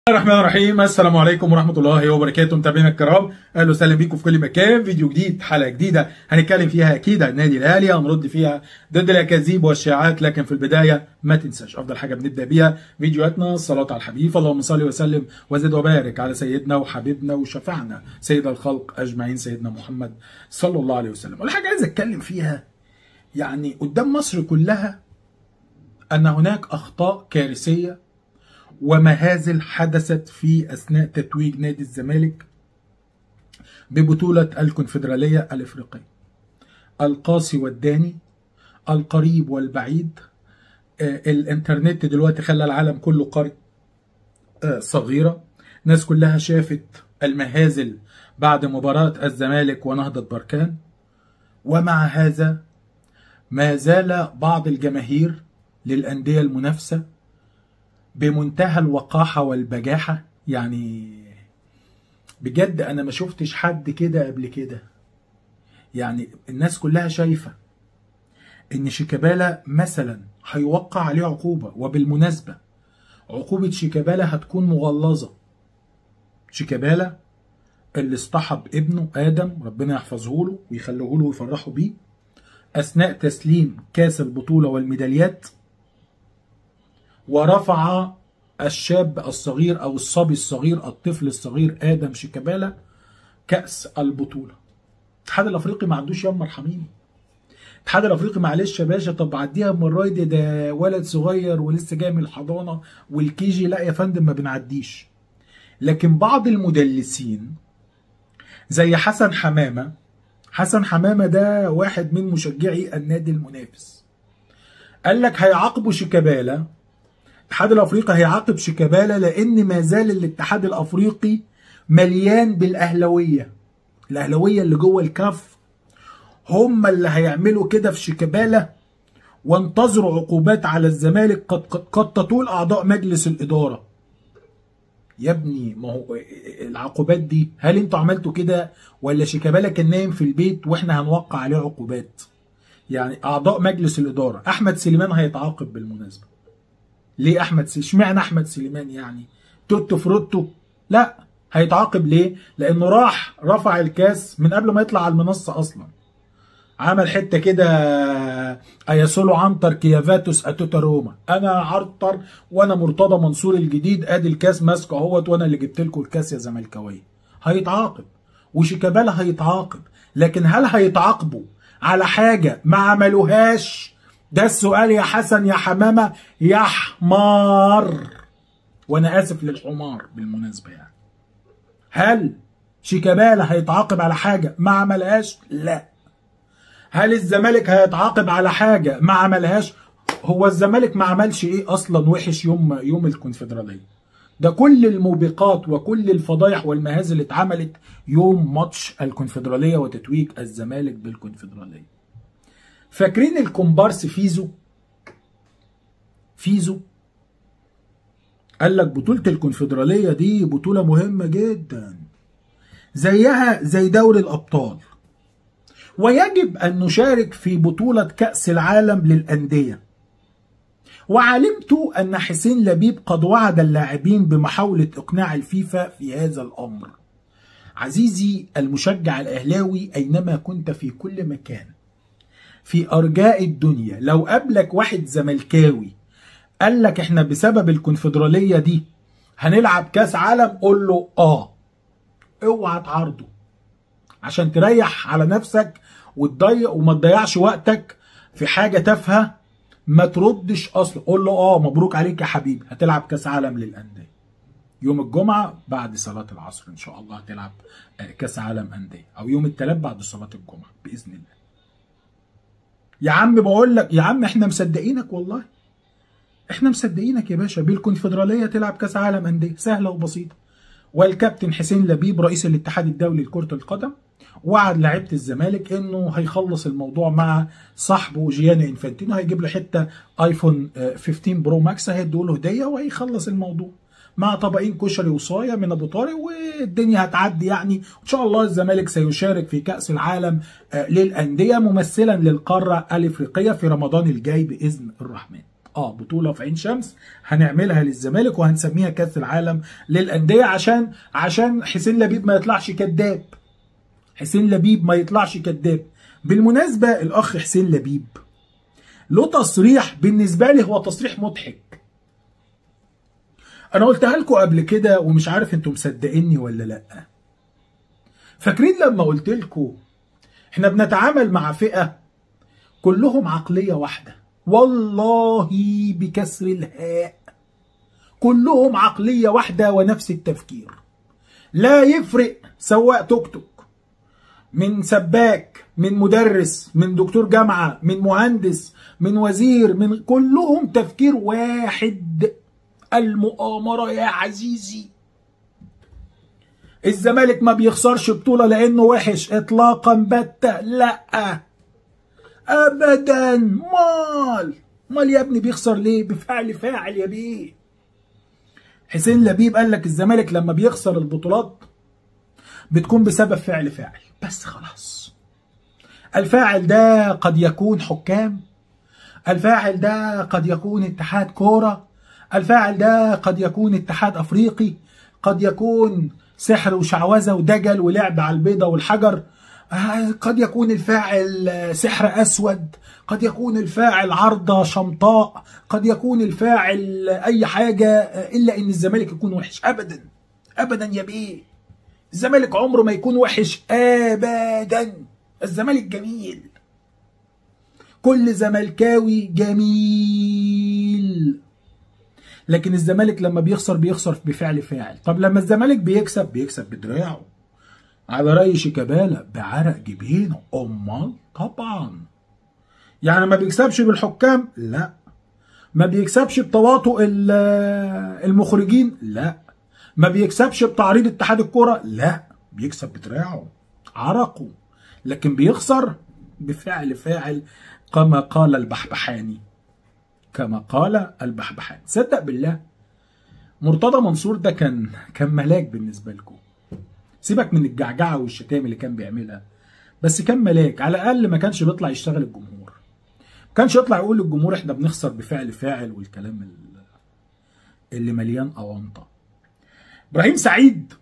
الرحمن الرحيم السلام عليكم ورحمه الله وبركاته متابعينا الكرام اهلا وسهلا بيكم في كل مكان فيديو جديد حلقه جديده هنتكلم فيها اكيد عن النادي الاهلي هنرد فيها ضد الاكاذيب والشائعات لكن في البدايه ما تنساش افضل حاجه بنبدا بيها فيديوهاتنا الصلاه على الحبيب اللهم صل وسلم وزد وبارك على سيدنا وحبيبنا وشفعنا سيد الخلق اجمعين سيدنا محمد صلى الله عليه وسلم والحاجه عايز اتكلم فيها يعني قدام مصر كلها ان هناك اخطاء كارثيه ومهازل حدثت في اثناء تتويج نادي الزمالك ببطوله الكونفدراليه الافريقيه. القاسي والداني القريب والبعيد آه الانترنت دلوقتي خلى العالم كله قرية آه صغيره الناس كلها شافت المهازل بعد مباراه الزمالك ونهضه بركان ومع هذا ما زال بعض الجماهير للانديه المنافسه بمنتهى الوقاحة والبجاحة يعني بجد أنا ما شفتش حد كده قبل كده يعني الناس كلها شايفة إن شيكابالا مثلا هيوقع عليه عقوبة وبالمناسبة عقوبة شيكابالا هتكون مغلظة شيكابالا اللي اصطحب ابنه آدم ربنا يحفظه له ويخليه له ويفرحه بيه أثناء تسليم كاس البطولة والميداليات ورفع الشاب الصغير او الصبي الصغير الطفل الصغير ادم شيكابالا كاس البطوله الاتحاد الافريقي ما عندوش يوم مرحمين الاتحاد الافريقي معلش يا باشا طب عديها المره دي ده ولد صغير ولسه جاي من الحضانه والكيجي لا يا فندم ما بنعديش لكن بعض المدلسين زي حسن حمامه حسن حمامه ده واحد من مشجعي النادي المنافس قال لك هيعاقبوا شيكابالا الاتحاد الافريقي هيعاقب شيكابالا لان ما زال الاتحاد الافريقي مليان بالاهلاويه الاهلاويه اللي جوه الكاف هم اللي هيعملوا كده في شيكابالا وانتظروا عقوبات على الزمالك قد, قد, قد تطول اعضاء مجلس الاداره يا ابني ما هو العقوبات دي هل انتوا عملتوا كده ولا شيكابالا كان نايم في البيت واحنا هنوقع عليه عقوبات يعني اعضاء مجلس الاداره احمد سليمان هيتعاقب بالمناسبه ليه احمد سليمان اشمعنى احمد سليمان يعني توتو فروتو لا هيتعاقب ليه لانه راح رفع الكاس من قبل ما يطلع على المنصه اصلا عمل حته كده اياسولو عنتر كيافاتوس اتوتا روما انا عنتر وانا مرتضى منصور الجديد ادي الكاس ماسكه اهوت وانا اللي جبت لكم الكاس يا زملكاويه هيتعاقب وشيكابالا هيتعاقب لكن هل هيتعاقبوا على حاجه ما عملوهاش ده السؤال يا حسن يا حمامة يا حمار وانا اسف للحمار بالمناسبة يعني هل شيكابالا هيتعاقب على حاجة ما عملهاش لا هل الزمالك هيتعاقب على حاجة ما عملهاش هو الزمالك ما عملش ايه اصلا وحش يوم يوم الكونفدرالية ده كل الموبقات وكل الفضايح والمهازل اللي اتعملت يوم ماتش الكونفدرالية وتتويج الزمالك بالكونفدرالية فاكرين الكومبارس فيزو فيزو قال لك بطولة الكونفدرالية دي بطولة مهمة جدا زيها زي دوري الأبطال ويجب أن نشارك في بطولة كأس العالم للأندية وعلمت أن حسين لبيب قد وعد اللاعبين بمحاولة إقناع الفيفا في هذا الأمر عزيزي المشجع الأهلاوي أينما كنت في كل مكان في ارجاء الدنيا لو قابلك واحد زملكاوي قال لك احنا بسبب الكونفدراليه دي هنلعب كاس عالم قول له اه اوعى تعارضه عشان تريح على نفسك وتضيع وما تضيعش وقتك في حاجه تافهه ما تردش اصلا قول له اه مبروك عليك يا حبيبي هتلعب كاس عالم للانديه يوم الجمعه بعد صلاه العصر ان شاء الله هتلعب كاس عالم انديه او يوم الثلاث بعد صلاه الجمعه باذن الله يا عم بقول لك يا عم احنا مصدقينك والله احنا مصدقينك يا باشا بالكونفدراليه تلعب كاس عالم انديه سهله وبسيطه والكابتن حسين لبيب رئيس الاتحاد الدولي لكره القدم وعد لعيبه الزمالك انه هيخلص الموضوع مع صاحبه جياني انفانتينو هيجيب له حته ايفون 15 برو ماكس هيدوا له هديه وهيخلص الموضوع مع طبقين كشري وصايه من ابو طارق والدنيا هتعدي يعني ان شاء الله الزمالك سيشارك في كاس العالم للانديه ممثلا للقاره الافريقيه في رمضان الجاي باذن الرحمن اه بطوله في عين شمس هنعملها للزمالك وهنسميها كاس العالم للانديه عشان عشان حسين لبيب ما يطلعش كذاب حسين لبيب ما يطلعش كذاب بالمناسبه الاخ حسين لبيب له تصريح بالنسبه لي هو تصريح مضحك انا قلتها لكم قبل كده ومش عارف انتم مصدقيني ولا لا فاكرين لما قلت لكم احنا بنتعامل مع فئه كلهم عقليه واحده والله بكسر الهاء كلهم عقليه واحده ونفس التفكير لا يفرق سواق توك توك من سباك من مدرس من دكتور جامعه من مهندس من وزير من كلهم تفكير واحد المؤامره يا عزيزي الزمالك ما بيخسرش بطوله لانه وحش اطلاقا بتة لا ابدا مال مال يا ابني بيخسر ليه بفعل فاعل يا بيه حسين لبيب قال لك الزمالك لما بيخسر البطولات بتكون بسبب فعل فاعل بس خلاص الفاعل ده قد يكون حكام الفاعل ده قد يكون اتحاد كوره الفاعل ده قد يكون اتحاد افريقي قد يكون سحر وشعوذه ودجل ولعب على البيضه والحجر قد يكون الفاعل سحر اسود قد يكون الفاعل عرضه شمطاء قد يكون الفاعل اي حاجه الا ان الزمالك يكون وحش ابدا ابدا يا بيه الزمالك عمره ما يكون وحش ابدا الزمالك جميل كل زملكاوي جميل لكن الزمالك لما بيخسر بيخسر بفعل فاعل طب لما الزمالك بيكسب بيكسب بدراعه على رأي شيكابالا بعرق جبينه امال طبعا يعني ما بيكسبش بالحكام لا ما بيكسبش بتواطؤ المخرجين لا ما بيكسبش بتعريض اتحاد الكرة لا بيكسب بدراعه عرقه لكن بيخسر بفعل فاعل كما قال البحبحاني كما قال البحبحاني صدق بالله مرتضى منصور ده كان كان ملاك بالنسبه لكم سيبك من الجعجعه والشتام اللي كان بيعملها بس كان ملاك على الاقل ما كانش بيطلع يشتغل الجمهور ما كانش يطلع يقول للجمهور احنا بنخسر بفعل فاعل والكلام اللي مليان اونطه ابراهيم سعيد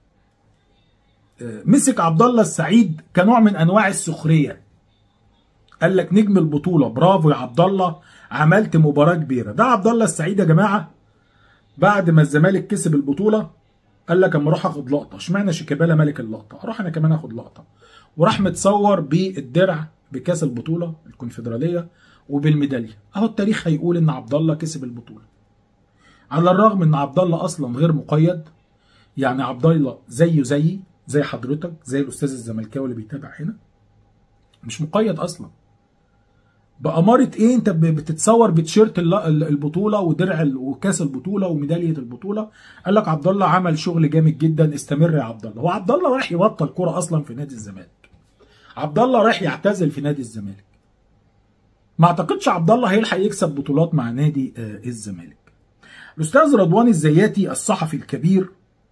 مسك عبد الله السعيد كنوع من انواع السخريه قال لك نجم البطوله برافو يا عبد الله عملت مباراه كبيره ده عبد الله السعيد يا جماعه بعد ما الزمالك كسب البطوله قال لك اما اروح اخد لقطه اشمعنى شيكابالا ملك اللقطه اروح انا كمان اخد لقطه وراح متصور بالدرع بكاس البطوله الكونفدراليه وبالميداليه اهو التاريخ هيقول ان عبد الله كسب البطوله على الرغم ان عبد الله اصلا غير مقيد يعني عبد الله زيه زيي زي حضرتك زي الاستاذ الزملكاوي اللي بيتابع هنا مش مقيد اصلا بأمارة ايه انت بتتصور بتيشيرت البطولة ودرع وكاس البطولة وميدالية البطولة قال لك عبد الله عمل شغل جامد جدا استمر يا عبد الله هو عبد الله رايح يبطل كرة اصلا في نادي الزمالك عبد الله رايح يعتزل في نادي الزمالك ما اعتقدش عبد الله هيلحق يكسب بطولات مع نادي الزمالك الاستاذ رضوان الزياتي الصحفي الكبير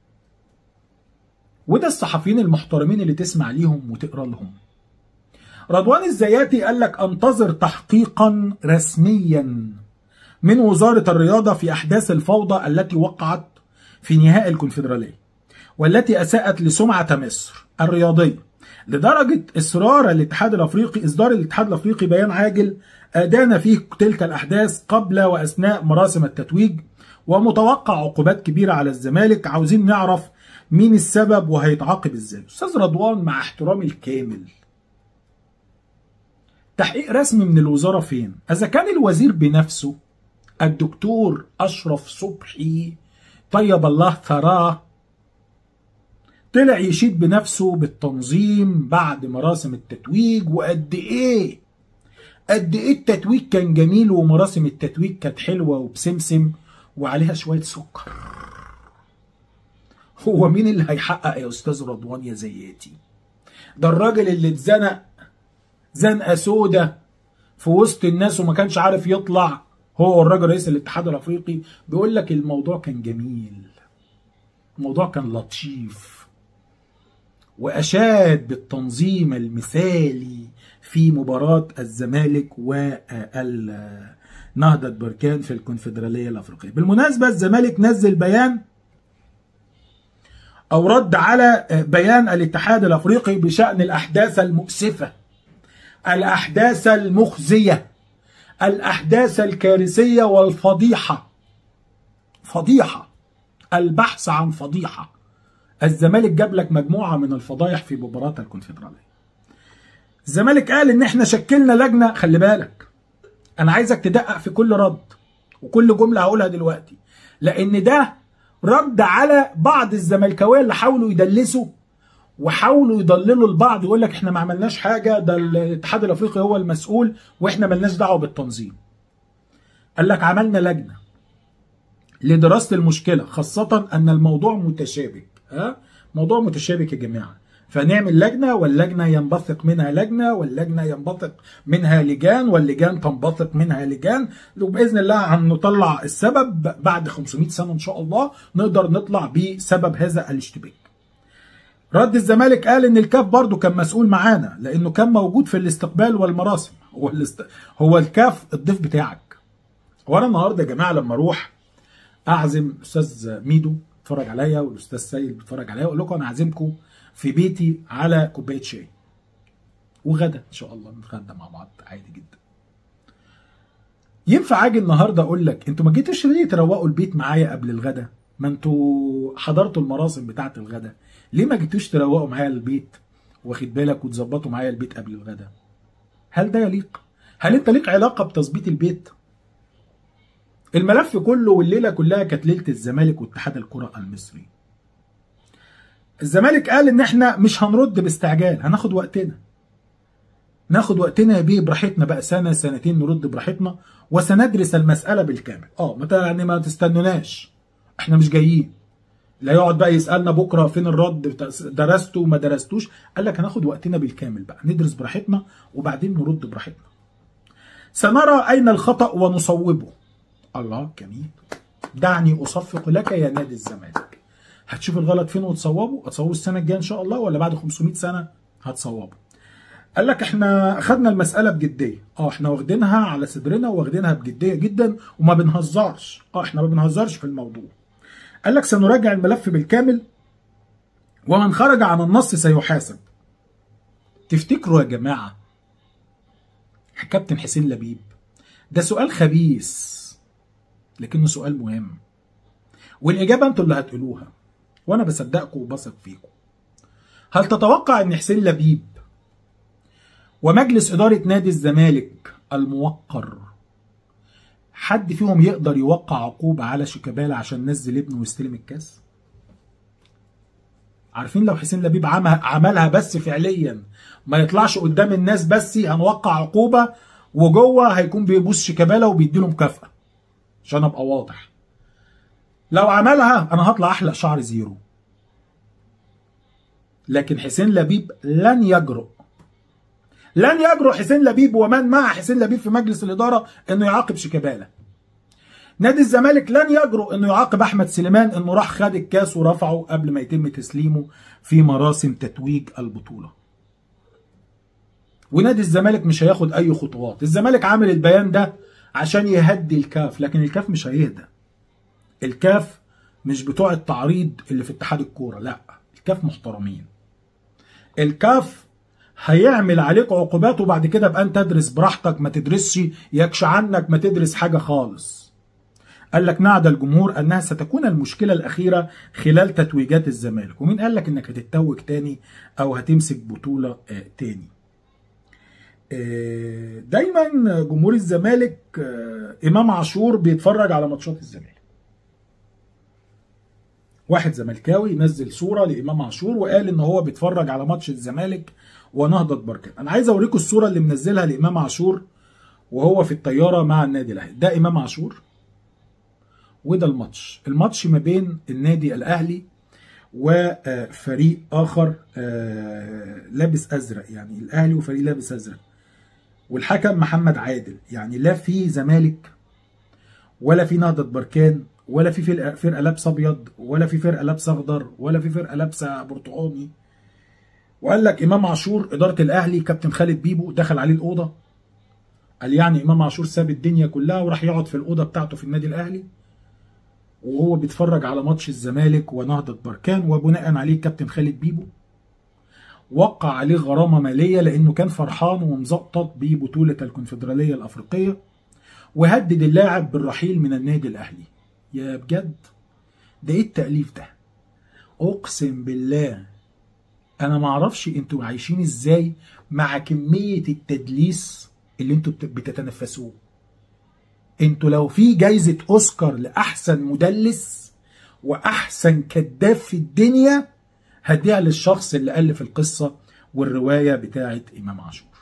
وده الصحفيين المحترمين اللي تسمع ليهم وتقرا لهم رضوان الزياتي قال لك انتظر تحقيقا رسميا من وزارة الرياضة في أحداث الفوضى التي وقعت في نهائي الكونفدرالية والتي أساءت لسمعة مصر الرياضية لدرجة إصرار الاتحاد الأفريقي إصدار الاتحاد الأفريقي بيان عاجل أدان فيه تلك الأحداث قبل وأثناء مراسم التتويج ومتوقع عقوبات كبيرة على الزمالك عاوزين نعرف مين السبب وهيتعاقب ازاي أستاذ رضوان مع احترامي الكامل تحقيق رسمي من الوزارة فين؟ إذا كان الوزير بنفسه الدكتور أشرف صبحي طيب الله ثراه طلع يشيد بنفسه بالتنظيم بعد مراسم التتويج وقد إيه قد إيه التتويج كان جميل ومراسم التتويج كانت حلوة وبسمسم وعليها شوية سكر هو مين اللي هيحقق يا أستاذ رضوان يا زياتي ده الراجل اللي اتزنق زنقه سودة في وسط الناس وما كانش عارف يطلع هو الراجل رئيس الاتحاد الافريقي بيقول لك الموضوع كان جميل الموضوع كان لطيف واشاد بالتنظيم المثالي في مباراه الزمالك نهضة بركان في الكونفدرالية الأفريقية بالمناسبة الزمالك نزل بيان أو رد على بيان الاتحاد الأفريقي بشأن الأحداث المؤسفة الأحداث المخزية الأحداث الكارثية والفضيحة فضيحة البحث عن فضيحة الزمالك جاب لك مجموعة من الفضايح في مباراة الكونفدرالية الزمالك قال ان احنا شكلنا لجنة خلي بالك انا عايزك تدقق في كل رد وكل جملة هقولها دلوقتي لان ده رد على بعض الزملكاويه اللي حاولوا يدلسوا وحاولوا يضللوا البعض يقول لك احنا ما عملناش حاجه ده الاتحاد الافريقي هو المسؤول واحنا ملناش دعوه بالتنظيم. قال لك عملنا لجنه لدراسه المشكله خاصه ان الموضوع متشابك ها موضوع متشابك يا جماعه فنعمل لجنه واللجنه ينبثق منها لجنه واللجنه ينبثق منها لجان واللجان تنبثق منها لجان وباذن الله هنطلع السبب بعد 500 سنه ان شاء الله نقدر نطلع بسبب هذا الاشتباك. رد الزمالك قال ان الكاف برضو كان مسؤول معانا لانه كان موجود في الاستقبال والمراسم هو الاست... هو الكاف الضيف بتاعك. وانا النهارده يا جماعه لما اروح اعزم استاذ ميدو بيتفرج عليا والاستاذ سيد بيتفرج عليا اقول لكم انا عازمكم في بيتي على كوبايه شاي وغدا ان شاء الله نتغدى مع بعض عادي جدا ينفع اجي النهارده اقول لك انتوا ما جيتوش ليه تروقوا البيت معايا قبل الغدا ما انتوا حضرتوا المراسم بتاعه الغدا ليه ما جيتوش تروقوا معايا البيت واخد بالك وتظبطوا معايا البيت قبل الغدا هل ده يليق هل انت ليك علاقه بتظبيط البيت الملف كله والليله كلها كانت ليله الزمالك واتحاد الكره المصري الزمالك قال ان احنا مش هنرد باستعجال هناخد وقتنا ناخد وقتنا يا بيه براحتنا بقى سنه سنتين نرد براحتنا وسندرس المساله بالكامل اه ما يعني ما تستنوناش احنا مش جايين لا يقعد بقى يسالنا بكره فين الرد درسته ما درستوش قال لك هناخد وقتنا بالكامل بقى ندرس براحتنا وبعدين نرد براحتنا سنرى اين الخطا ونصوبه الله جميل دعني اصفق لك يا نادي الزمالك هتشوف الغلط فين وتصوبه هتصوبه السنه الجايه ان شاء الله ولا بعد 500 سنه هتصوبه قال لك احنا خدنا المساله بجديه اه احنا واخدينها على صدرنا واخدينها بجديه جدا وما بنهزرش اه احنا ما بنهزرش في الموضوع قال لك سنراجع الملف بالكامل ومن خرج عن النص سيحاسب تفتكروا يا جماعه كابتن حسين لبيب ده سؤال خبيث لكنه سؤال مهم والاجابه انتوا اللي هتقولوها وانا بصدقكم وبثق فيكم هل تتوقع ان حسين لبيب ومجلس اداره نادي الزمالك الموقر حد فيهم يقدر يوقع عقوبه على شيكابالا عشان نزل ابنه ويستلم الكاس عارفين لو حسين لبيب عملها بس فعليا ما يطلعش قدام الناس بس هنوقع عقوبه وجوه هيكون بيبوس شيكابالا وبيديله مكافاه عشان ابقى واضح لو عملها انا هطلع احلق شعر زيرو لكن حسين لبيب لن يجرؤ لن يجرؤ حسين لبيب ومن مع حسين لبيب في مجلس الاداره انه يعاقب شيكابالا نادي الزمالك لن يجرؤ انه يعاقب احمد سليمان انه راح خد الكاس ورفعه قبل ما يتم تسليمه في مراسم تتويج البطوله ونادي الزمالك مش هياخد اي خطوات الزمالك عامل البيان ده عشان يهدي الكاف لكن الكاف مش هيهدى الكاف مش بتوع التعريض اللي في اتحاد الكوره لا الكاف محترمين الكاف هيعمل عليك عقوبات وبعد كده بقى انت تدرس براحتك ما تدرسش يكش عنك ما تدرس حاجه خالص قال لك نعد الجمهور انها ستكون المشكله الاخيره خلال تتويجات الزمالك ومين قال لك انك هتتوج تاني او هتمسك بطوله تاني دايما جمهور الزمالك امام عاشور بيتفرج على ماتشات الزمالك واحد زملكاوي نزل صوره لامام عاشور وقال ان هو بيتفرج على ماتش الزمالك ونهضه بركان انا عايز اوريكم الصوره اللي منزلها لامام عاشور وهو في الطياره مع النادي الاهلي ده امام عاشور وده الماتش الماتش ما بين النادي الاهلي وفريق اخر لابس ازرق يعني الاهلي وفريق لابس ازرق والحكم محمد عادل يعني لا في زمالك ولا في نهضه بركان ولا في فرقه فرقه لابسه ابيض ولا في فرقه لابسه اخضر ولا في فرقه لابسه برتقاني وقال لك امام عاشور اداره الاهلي كابتن خالد بيبو دخل عليه الاوضه قال يعني امام عاشور ساب الدنيا كلها وراح يقعد في الاوضه بتاعته في النادي الاهلي وهو بيتفرج على ماتش الزمالك ونهضه بركان وبناء عليه كابتن خالد بيبو وقع عليه غرامه ماليه لانه كان فرحان ومزقطط ببطوله الكونفدراليه الافريقيه وهدد اللاعب بالرحيل من النادي الاهلي يا بجد ده ايه التاليف ده اقسم بالله انا ما اعرفش انتوا عايشين ازاي مع كميه التدليس اللي انتوا بتتنفسوه انتوا لو في جايزه اوسكار لاحسن مدلس واحسن كذاب في الدنيا هديها للشخص اللي الف القصه والروايه بتاعه امام عاشور